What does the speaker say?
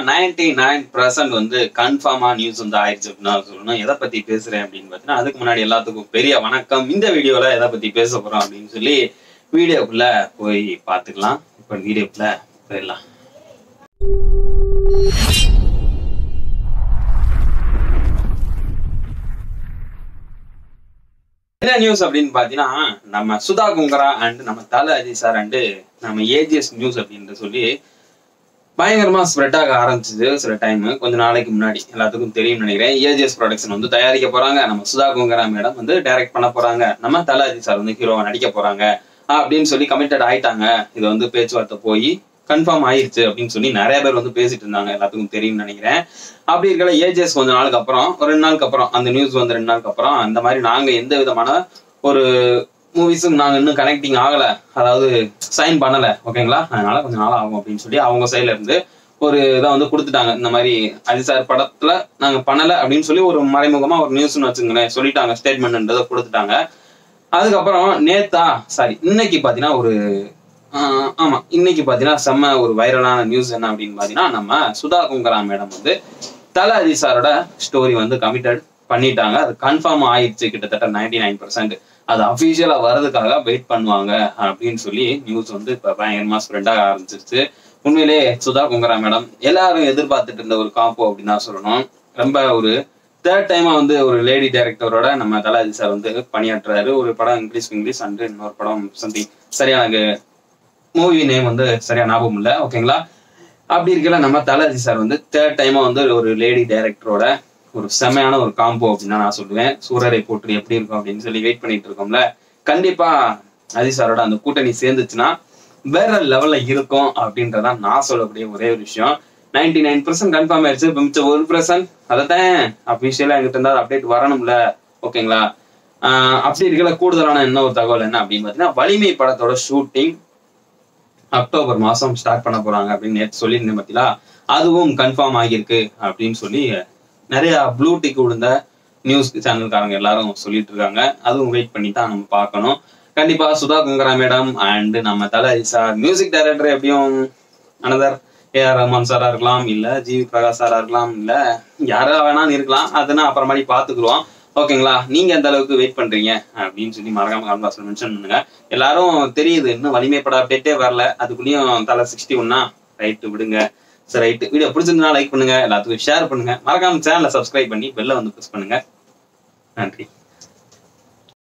ninety nine percent வந்து கன்ஃபார்மா news வந்து ஆயிடுச்சு அப்படின்னு நான் சொல்லணும் எதை பத்தி பேசுறேன் அப்படின்னு பார்த்தீங்கன்னா அதுக்கு முன்னாடி எல்லாத்துக்கும் பெரிய வணக்கம் இந்த வீடியோல எதை பத்தி பேச போறோம் அப்படின்னு சொல்லி வீடியோக்குள்ள போய் பார்த்துக்கலாம் இப்போ வீடியோக்குள்ள போயிடலாம் என்ன நியூஸ் அப்படின்னு பாத்தீங்கன்னா நம்ம சுதா குங்கரா அண்ட் நம்ம தல அஜய் சார் அண்டு நம்ம ஏஜிஎஸ் நியூஸ் அப்படின்னு சொல்லி பயங்கரமா ஸ்ப்ரெட் ஆக ஆரம்பிச்சது சில டைம் கொஞ்ச நாளைக்கு முன்னாடி எல்லாத்துக்கும் தெரியும் நினைக்கிறேன் ஏஜிஎஸ் ப்ரொடக்ஷன் வந்து தயாரிக்க போறாங்க நம்ம சுதா குங்கரா மேடம் வந்து டைரக்ட் பண்ண போறாங்க நம்ம தல அஜய் சார் வந்து ஹீரோவா நடிக்க போறாங்க அப்படின்னு சொல்லி கமிட்டட் ஆயிட்டாங்க இது வந்து பேச்சுவார்த்தை போய் கன்ஃபார்ம் ஆயிருச்சு அப்படின்னு சொல்லி நிறைய பேர் வந்து பேசிட்டு இருந்தாங்க எல்லாத்துக்கும் தெரியும்னு நினைக்கிறேன் அப்படி இருக்கல ஏஜிஎஸ் கொஞ்ச நாளுக்கு அப்புறம் ஒரு ரெண்டு நாளுக்கு அப்புறம் அந்த நியூஸ் வந்து ரெண்டு நாளுக்கு அப்புறம் அந்த மாதிரி நாங்க எந்த விதமான ஒரு மூவிஸும் நாங்க இன்னும் கனெக்டிங் ஆகல அதாவது சைன் பண்ணல ஓகேங்களா அதனால கொஞ்ச நாள் ஆகும் அப்படின்னு சொல்லி அவங்க சைட்ல இருந்து ஒரு இதை வந்து கொடுத்துட்டாங்க இந்த மாதிரி அஜித் சார் படத்துல நாங்க பண்ணல அப்படின்னு சொல்லி ஒரு மறைமுகமா ஒரு நியூஸ்னு வச்சுங்களேன் சொல்லிட்டாங்க ஸ்டேட்மெண்ட்ன்றதை கொடுத்துட்டாங்க அதுக்கப்புறம் நேத்தா சாரி இன்னைக்கு பாத்தீங்கன்னா ஒரு ஆஹ் ஆமா இன்னைக்கு பாத்தீங்கன்னா செம்ம ஒரு வைரலான நியூஸ் என்ன அப்படின்னு பாத்தீங்கன்னா நம்ம சுதா குங்கரா மேடம் வந்து தல அஜி சாரோட ஸ்டோரி வந்து கமிட்டட் பண்ணிட்டாங்க அது கன்ஃபார்ம் ஆயிடுச்சு கிட்டத்தட்ட நைன்டி நைன் பர்சன்ட் அது அபிஷியலா வர்றதுக்காக வெயிட் பண்ணுவாங்க அப்படின்னு சொல்லி நியூஸ் வந்து இப்ப பயங்கரமா ஸ்ப்ரெட் ஆக ஆரம்பிச்சிருச்சு உண்மையிலே சுதா குங்கரா மேடம் எல்லாரும் எதிர்பார்த்துட்டு இருந்த ஒரு காம்போ அப்படின்னு தான் சொல்லணும் ரொம்ப ஒரு தேர்ட் டைமா வந்து ஒரு லேடி டைரக்டரோட நம்ம தலாஜி சார் வந்து பணியாற்றுறாரு ஒரு படம் இங்கிலீஷ் இங்கிலீஷ் அண்ட் இன்னொரு படம் சம்திங் சரியா எனக்கு மூவி நேம் வந்து சரியா ஞாபகம் இல்லை ஓகேங்களா அப்படி இருக்கல நம்ம தலாஜி சார் வந்து தேர்ட் டைமா வந்து ஒரு லேடி டைரக்டரோட ஒரு செமையான ஒரு காம்போ அப்படின்னு நான் சொல்லுவேன் சூரரை போட்டு எப்படி இருக்கும் அப்படின்னு சொல்லி வெயிட் பண்ணிட்டு இருக்கோம்ல கண்டிப்பா அஜி சாரோட அந்த கூட்டணி சேர்ந்துச்சுன்னா வேற லெவல்ல இருக்கும் அப்படின்றதான் நான் சொல்லக்கூடிய ஒரே ஒரு விஷயம் நைன்டி நைன் பர்சன்ட் கன்ஃபார்ம் ஆயிடுச்சு இப்போ மிச்சம் ஒரு பர்சன்ட் அதைத்தான் அபிஷியலா எங்கிட்ட இருந்தால் அப்டேட் வரணும்ல ஓகேங்களா ஆஹ் அப்படி இருக்கல கூடுதலான என்ன ஒரு தகவல் என்ன அப்படின்னு பார்த்தீங்கன்னா வலிமை படத்தோட ஷூட்டிங் அக்டோபர் மாசம் ஸ்டார்ட் பண்ண போறாங்க அப்படின்னு நேற்று சொல்லியிருந்தேன் பார்த்தீங்களா அதுவும் கன்ஃபார்ம் ஆகியிருக்கு அப்படின்னு சொல்லி நிறைய ப்ளூ டிக் விழுந்த நியூஸ் சேனல்காரங்க எல்லாரும் சொல்லிட்டு இருக்காங்க அதுவும் வெயிட் பண்ணி தான் நம்ம பார்க்கணும் கண்டிப்பா சுதா குங்கரா மேடம் அண்ட் நம்ம தல சார் மியூசிக் டைரக்டர் எப்படியும் அனதர் ஏ ஆர் ரஹ்மான் சாரா இருக்கலாம் இல்ல ஜிவி பிரகாஷ் சாரா இருக்கலாம் இல்ல யாரா வேணாலும் இருக்கலாம் அதுனா அப்புறமாடி பாத்துக்குருவோம் ஓகேங்களா நீங்க எந்த அளவுக்கு வெயிட் பண்றீங்க அப்படின்னு சொல்லி மறக்காம கான்பாஸ்ல மென்ஷன் பண்ணுங்க எல்லாரும் தெரியுது இன்னும் வலிமை பட அப்டேட்டே வரல அதுக்குள்ளேயும் தலை சிக்ஸ்டி ஒன்னா ரைட்டு விடுங்க சரி ரைட்டு வீடியோ பிடிச்சிருந்தா லைக் பண்ணுங்க எல்லாத்துக்கும் ஷேர் பண்ணுங்க மறக்காம சேனலை சப்ஸ்கிரைப் பண்ணி பெல்ல வந்து ப்ரெஸ் பண்ணுங்க நன்றி